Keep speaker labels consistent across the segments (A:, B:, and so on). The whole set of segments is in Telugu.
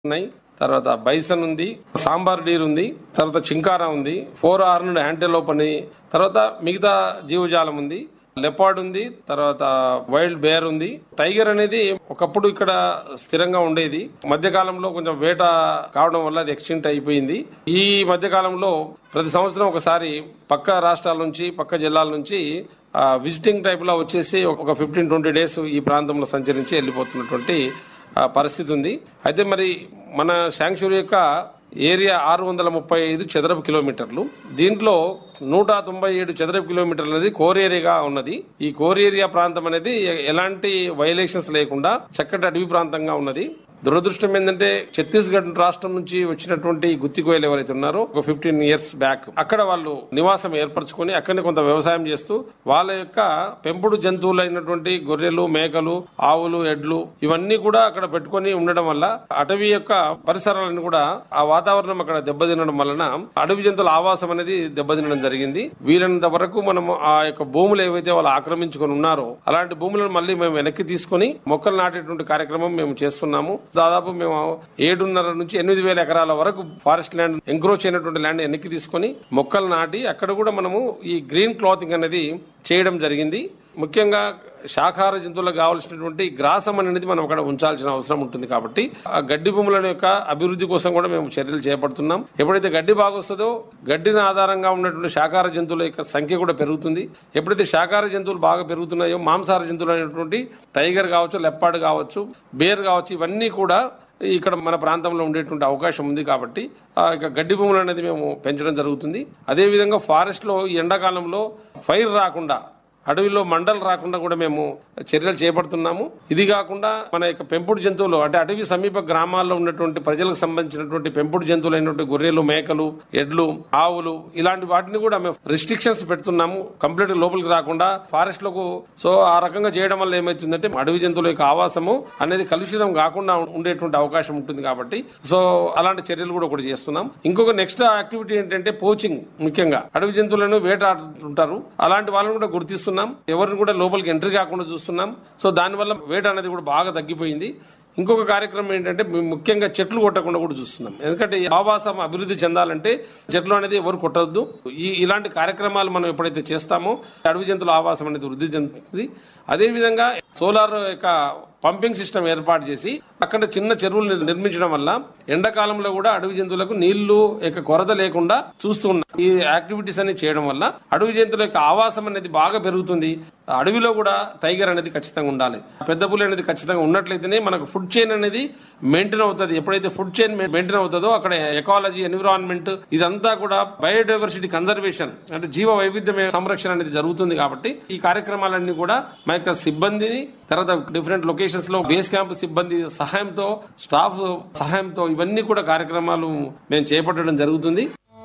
A: ఉన్నాయి తర్వాత బైసన్ ఉంది సాంబార్ డీర్ ఉంది తర్వాత చింకారా ఉంది ఫోర్ ఆర్నడ్ యాంటెలోప్ అని తర్వాత మిగతా జీవజాలం ఉంది లెపార్డ్ ఉంది తర్వాత వైల్డ్ బేర్ ఉంది టైగర్ అనేది ఒకప్పుడు ఇక్కడ స్థిరంగా ఉండేది మధ్యకాలంలో కొంచెం వేట కావడం వల్ల అది ఎక్స్టింక్ట్ అయిపోయింది ఈ మధ్యకాలంలో ప్రతి సంవత్సరం ఒకసారి పక్క రాష్ట్రాల నుంచి పక్క జిల్లాల నుంచి ఆ, విజిటింగ్ టైప్ లో వచ్చేసి ఒక ఫిఫ్టీన్ ట్వంటీ డేస్ ఈ ప్రాంతంలో సంచరించి వెళ్ళిపోతున్నటువంటి ఆ, పరిస్థితి ఉంది అయితే మరి మన శాంక్చురీ యొక్క ఏరియా ఆరు వందల ముప్పై ఐదు చదరపు కిలోమీటర్లు దీంట్లో నూట తొంభై ఏడు చదరపు కిలోమీటర్లు అనేది కోర్ ఏరియాగా ఉన్నది ఈ కోర్ ఏరియా ప్రాంతం అనేది ఎ- ఎలాంటి వైలేషన్స్ లేకుండా చక్కటి అడవి ప్రాంతంగా ఉన్నది దురదృష్టం ఏంటంటే ఛత్తీస్గఢ్ రాష్ట్రం నుంచి వచ్చినటువంటి గుత్తికోయలు ఎవరైతే ఉన్నారో ఒక ఫిఫ్టీన్ ఇయర్స్ బ్యాక్ అక్కడ వాళ్ళు నివాసం ఏర్పరచుకొని అక్కడనే కొంత వ్యవసాయం చేస్తూ వాళ్ళ యొక్క పెంపుడు జంతువులు అయినటువంటి గొర్రెలు మేకలు ఆవులు ఎడ్లు ఇవన్నీ కూడా అక్కడ పెట్టుకొని ఉండడం వల్ల అటవీ యొక్క పరిసరాలను కూడా ఆ వాతావరణం అక్కడ దెబ్బతినడం వలన అడవి జంతువుల ఆవాసం అనేది దెబ్బతినడం జరిగింది వీలైనంత వరకు మనం ఆ యొక్క భూములు ఏవైతే వాళ్ళు ఆక్రమించుకొని ఉన్నారో అలాంటి భూములను మళ్ళీ మేము వెనక్కి తీసుకొని మొక్కలు నాటేటువంటి కార్యక్రమం మేము చేస్తున్నాము దాదాపు మేము ఏడున్నర నుంచి ఎనిమిది వేల ఎకరాల వరకు ఫారెస్ట్ ల్యాండ్ ఎంక్రోచ్ అయినటువంటి ల్యాండ్ వెనక్కి తీసుకొని మొక్కలు నాటి అక్కడ కూడా మనము ఈ గ్రీన్ క్లాతింగ్ అనేది చేయడం జరిగింది ముఖ్యంగా శాకాహార జంతువులకు కావాల్సినటువంటి గ్రాసం అనేది మనం అక్కడ ఉంచాల్సిన అవసరం ఉంటుంది కాబట్టి ఆ గడ్డి భూముల యొక్క అభివృద్ధి కోసం కూడా మేము చర్యలు చేపడుతున్నాం ఎప్పుడైతే గడ్డి బాగా వస్తుందో గడ్డిని ఆధారంగా ఉన్నటువంటి శాకాహార జంతువుల యొక్క సంఖ్య కూడా పెరుగుతుంది ఎప్పుడైతే శాకాహార జంతువులు బాగా పెరుగుతున్నాయో మాంసాహార జంతువులు అయినటువంటి టైగర్ కావచ్చు లెప్పాడ్ కావచ్చు బేర్ కావచ్చు ఇవన్నీ కూడా ఇక్కడ మన ప్రాంతంలో ఉండేటువంటి అవకాశం ఉంది కాబట్టి ఆ ఇక గడ్డి భూములు అనేది మేము పెంచడం జరుగుతుంది అదేవిధంగా ఫారెస్ట్లో ఈ ఎండాకాలంలో ఫైర్ రాకుండా అడవిలో మండలు రాకుండా కూడా మేము చర్యలు చేపడుతున్నాము ఇది కాకుండా మన యొక్క పెంపుడు జంతువులు అంటే అటవీ సమీప గ్రామాల్లో ఉన్నటువంటి ప్రజలకు సంబంధించినటువంటి పెంపుడు జంతువులు అయినటువంటి గొర్రెలు మేకలు ఎడ్లు ఆవులు ఇలాంటి వాటిని కూడా మేము రిస్ట్రిక్షన్స్ పెడుతున్నాము కంప్లీట్ లోపలికి రాకుండా ఫారెస్ట్ లకు సో ఆ రకంగా చేయడం వల్ల ఏమైతుందంటే అడవి జంతువుల యొక్క ఆవాసము అనేది కలుషితం కాకుండా ఉండేటువంటి అవకాశం ఉంటుంది కాబట్టి సో అలాంటి చర్యలు కూడా ఒకటి చేస్తున్నాం ఇంకొక నెక్స్ట్ యాక్టివిటీ ఏంటంటే పోచింగ్ ముఖ్యంగా అడవి జంతువులను వేటాడుతుంటారు అలాంటి వాళ్ళని కూడా గుర్తిస్తున్నాం ఎవరిని కూడా లోపలికి ఎంట్రీ కాకుండా చూస్తున్నాం సో దానివల్ల వేట అనేది కూడా బాగా తగ్గిపోయింది ఇంకొక కార్యక్రమం ఏంటంటే మేము ముఖ్యంగా చెట్లు కొట్టకుండా కూడా చూస్తున్నాం ఎందుకంటే ఈ ఆవాసం అభివృద్ధి చెందాలంటే చెట్లు అనేది ఎవరు కొట్టవద్దు ఈ ఇలాంటి కార్యక్రమాలు మనం ఎప్పుడైతే చేస్తామో అడవి జంతువుల ఆవాసం అనేది వృద్ధి చెందుతుంది అదేవిధంగా సోలార్ యొక్క పంపింగ్ సిస్టమ్ ఏర్పాటు చేసి అక్కడ చిన్న చెరువులు నిర్- నిర్మించడం వల్ల ఎండాకాలంలో కూడా అడవి జంతువులకు నీళ్లు యొక్క కొరత లేకుండా చూస్తున్నాం ఈ యాక్టివిటీస్ అన్ని చేయడం వల్ల అడవి జంతువుల యొక్క ఆవాసం అనేది బాగా పెరుగుతుంది అడవిలో కూడా టైగర్ అనేది ఖచ్చితంగా ఉండాలి పెద్ద పులి అనేది ఖచ్చితంగా ఉన్నట్లయితేనే మనకు ఫుడ్ చైన్ అనేది మెయింటైన్ అవుతుంది ఎప్పుడైతే ఫుడ్ చైన్ మెయింటైన్ అవుతుందో అక్కడ ఎకాలజీ ఎన్విరాన్మెంట్ ఇదంతా కూడా బయోడైవర్సిటీ కన్జర్వేషన్ అంటే జీవ వైవిధ్యం సంరక్షణ అనేది జరుగుతుంది కాబట్టి ఈ కార్యక్రమాలన్నీ కూడా మా యొక్క సిబ్బందిని తర్వాత డిఫరెంట్ లొకేషన్స్ లో బేస్ క్యాంప్ సిబ్బంది సహాయంతో స్టాఫ్ సహాయంతో ఇవన్నీ కూడా కార్యక్రమాలు మేము చేపట్టడం జరుగుతుంది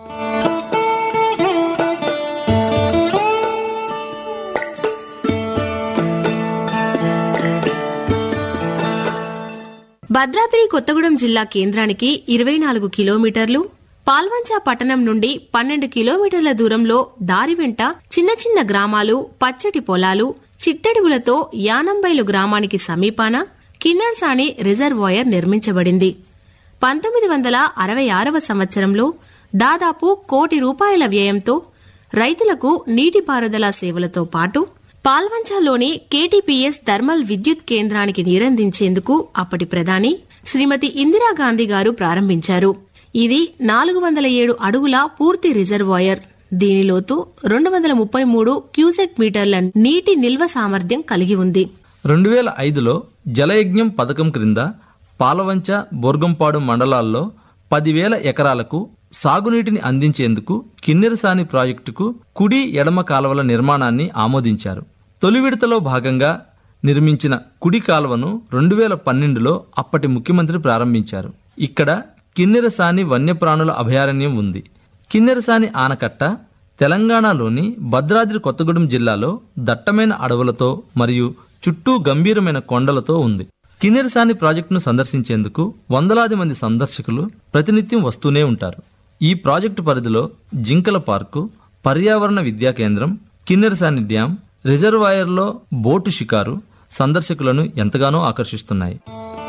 B: భద్రాద్రి కొత్తగూడెం జిల్లా కేంద్రానికి ఇరవై నాలుగు కిలోమీటర్లు పాల్వంచ పట్టణం నుండి పన్నెండు కిలోమీటర్ల దూరంలో దారి వెంట చిన్న చిన్న గ్రామాలు పచ్చటి పొలాలు చిట్టడుగులతో యానంబైలు గ్రామానికి సమీపాన కిన్నర్సాని రిజర్వాయర్ నిర్మించబడింది పంతొమ్మిది వందల అరవై ఆరవ సంవత్సరంలో దాదాపు కోటి రూపాయల వ్యయంతో రైతులకు నీటిపారుదల సేవలతో పాటు పాల్వంచలోని కేటీపీఎస్ థర్మల్ విద్యుత్ కేంద్రానికి నీరందించేందుకు అప్పటి ప్రధాని శ్రీమతి ఇందిరాగాంధీ గారు ప్రారంభించారు ఇది నాలుగు వందల ఏడు అడుగుల పూర్తి రిజర్వాయర్ దీని లోతు రెండు వందల ముప్పై మూడు క్యూసెక్ మీటర్ల నీటి నిల్వ సామర్థ్యం కలిగి ఉంది
C: రెండు వేల ఐదులో జలయజ్ఞం పథకం క్రింద పాలవంచ బోర్గంపాడు మండలాల్లో పదివేల ఎకరాలకు సాగునీటిని అందించేందుకు కిన్నెరసాని ప్రాజెక్టుకు కుడి ఎడమ కాలువల నిర్మాణాన్ని ఆమోదించారు తొలి విడతలో భాగంగా నిర్మించిన కుడి కాలువను రెండు వేల పన్నెండులో అప్పటి ముఖ్యమంత్రి ప్రారంభించారు ఇక్కడ కిన్నెరసాని వన్యప్రాణుల అభయారణ్యం ఉంది కిన్నెరసాని ఆనకట్ట తెలంగాణలోని భద్రాద్రి కొత్తగూడెం జిల్లాలో దట్టమైన అడవులతో మరియు చుట్టూ గంభీరమైన కొండలతో ఉంది కిన్నెరసాని ప్రాజెక్టును సందర్శించేందుకు వందలాది మంది సందర్శకులు ప్రతినిత్యం వస్తూనే ఉంటారు ఈ ప్రాజెక్టు పరిధిలో జింకల పార్కు పర్యావరణ విద్యా కేంద్రం కిన్నెరసాని డ్యాం రిజర్వాయర్లో బోటు షికారు సందర్శకులను ఎంతగానో ఆకర్షిస్తున్నాయి